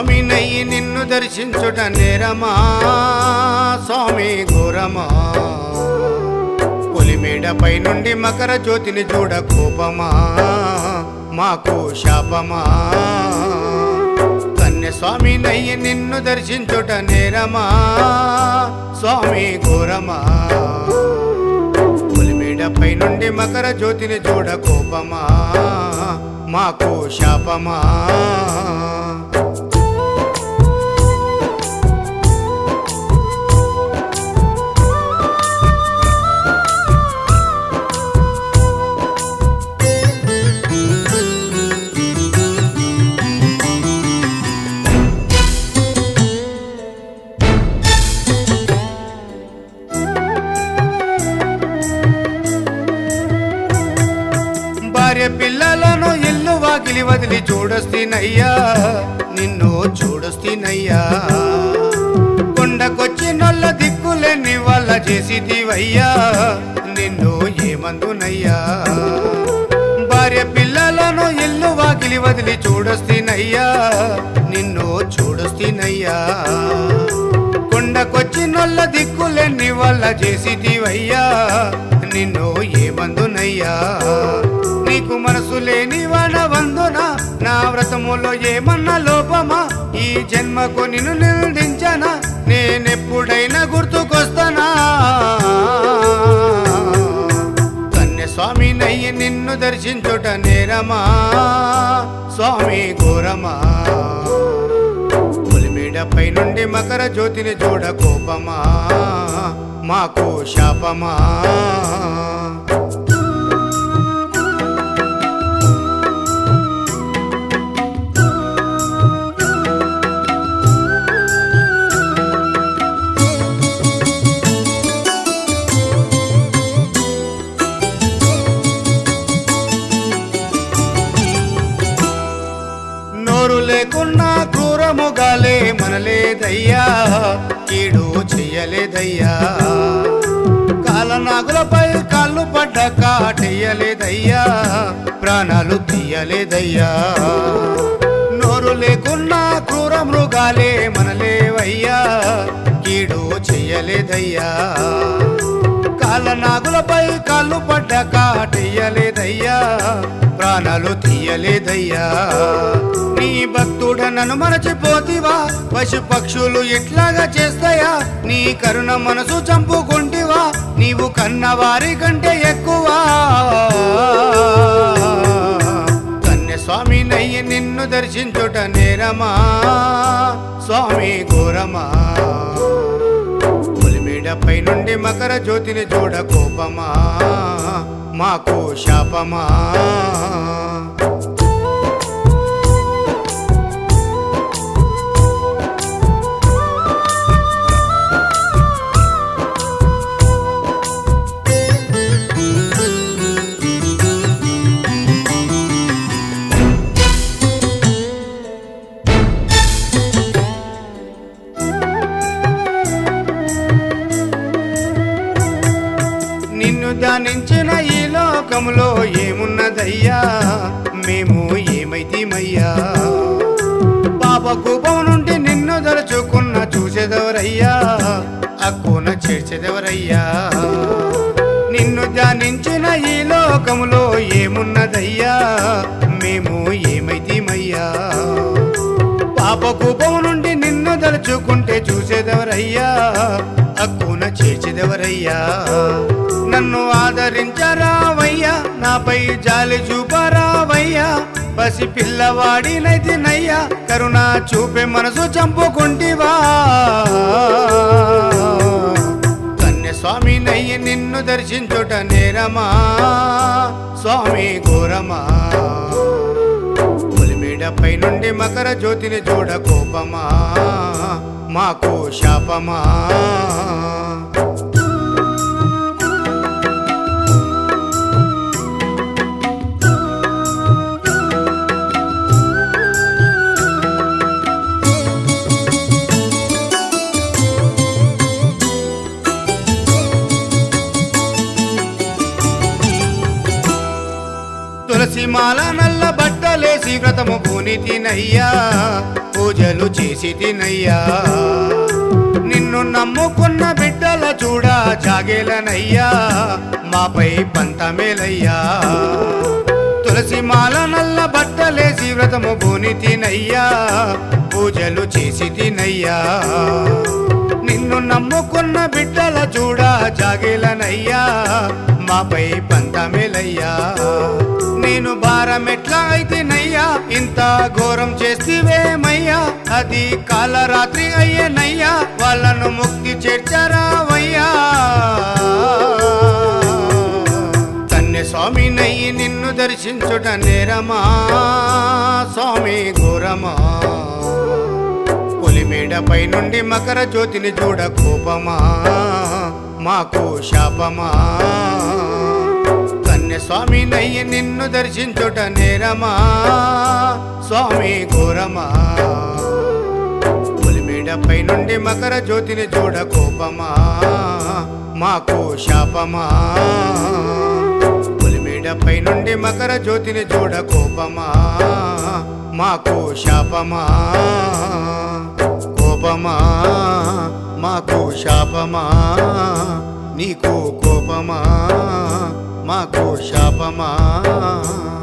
స్వామి నయ్యి నిన్ను దర్శించుట నేరమా స్వామి ఘోరమా పులిమేడపై నుండి మకర జ్యోతిని చూడ కోపమా మాకు శాపమా కన్య స్వామి నయ్యి నిన్ను దర్శించుట నేరమా స్వామి ఘోరమా పులిమేడపై నుండి మకర జ్యోతిని చూడ కోపమా మాకు శాపమా భార్య పిల్లలను ఇల్లు వాకిలి వదిలి చూడొస్తీనయ్యా నిన్ను చూడొస్తీనయ్యా కొండకొచ్చి నొల్ల దిక్కులేని వాళ్ళ చేసిదివయ్యా నిన్ను ఏమందునయ్యా భార్య పిల్లలను ఇల్లు వాకిలి వదిలి చూడొస్తీనయ్యా నిన్ను చూడొస్తీనయ్యా కొండకొచ్చి నొల్ల దిక్కులేని వాళ్ళ చేసిదివయ్యా నిన్ను ఏమందునయ్యా నీకు మనసు లేని వాడవందున నా వ్రతములో ఏమన్నా లోపమా ఈ జన్మకు నిన్ను నిందించనా నేనెప్పుడైనా గుర్తుకొస్తానా కన్య స్వామి నయ్యి నిన్ను దర్శించుట నేరమా స్వామి ఘోరమా పులిమేడపై నుండి మకర జ్యోతిని చూడ కోపమా మాకు శాపమా నోరు లేకున్నా క్రూరముగాలే మనలేదయ్యా కీడు చెయ్యలేదయ్యా కాలనాగులపై కాళ్ళు పడ్డ కాటేయలేదయ్యా ప్రాణాలు తీయలేదయ్యా నోరు లేకున్నా క్రూర మృగాలే మనలేవయ్యా కీడు చెయ్యలేదయ్యా కాలనాగులపై కాళ్ళు పడ్డ కాటేయలేదయ్యా ప్రాణాలు తీయలేదయ్యా నీ భక్తుడ నన్ను మరచిపోతివా పశు పక్షులు ఇట్లాగా చేస్తాయా నీ కరుణ మనసు చంపుకుంటివా నీవు కన్నవారి కంటే ఎక్కువ కన్య స్వామి నయ్యి నిన్ను దర్శించుట నేరమా స్వామి ఘోరమా పులిమేడపై నుండి మకర జ్యోతిని చూడ కోపమా మాకు శాపమా నిన్ను ధ్యానించిన ఈ లోకములో ఏమున్నదయ్యా మేము ఏమైతీమయ్యా పాప కూపం నుండి నిన్ను దలుచుకున్న చూసేదెవరయ్యా అక్కున చేర్చేదెవరయ్యా నిన్ను ధ్యానించిన ఈ లోకములో ఏమున్నదయ్యా మేము ఏమైతీమయ్యా పాప కూపం నుండి నిన్ను దలుచుకుంటే చూసేదెవరయ్యా అక్కున చేర్చేదెవరయ్యా నన్ను ఆదరించరావయ్యా నాపై జాలి చూపరావయ్యా పసి పిల్లవాడినైతినయ్యా కరుణ చూపే మనసు చంపుకుంటివా కన్య స్వామి నయ్యి నిన్ను దర్శించుట నేరమా స్వామి ఘోరమా పులిమేడపై నుండి మకర జ్యోతిని చూడ కోపమా మాకు శాపమా తులసి మాల నల్ల బట్టలేసి వ్రతము పూని తినయ్యా పూజలు చేసి తినయ్యా నిన్ను నమ్ముకున్న బిడ్డల చూడా జాగేలనయ్యా మాపై పంతమేలయ్యా తులసి మాల నల్ల బట్టలేసి వ్రతము బోని తినయ్యా పూజలు చేసి తినయ్యా నిన్ను నమ్ముకున్న బిడ్డల చూడా జాగేలనయ్యా మాపై పంతమేలయ్యా నేను భారం ఎట్లా అయితేనయ్యా ఇంత ఘోరం చేస్తేవేమయ్యా అది కాలరాత్రి అయ్యేనయ్యా వాళ్ళను ముక్తి చేర్చరావయ్యా కన్య స్వామి నయ్యి నిన్ను దర్శించుట నేరమా స్వామి ఘోరమా పులిమేడపై నుండి మకర జ్యోతిని చూడ కోపమా మాకు శాపమా కన్య స్వామి నయ్యి నిన్ను దర్శించుట నేరమా స్వామి ఘోరమా పులిమేడపై నుండి మకర జ్యోతిని చూడ కోపమా మాకు శాపమా పులిమేడపై నుండి మకర జ్యోతిని చూడ కోపమా మాకు శాపమా కోపమా మాకు శాపమా నీకు కోపమా మాకు శాపమా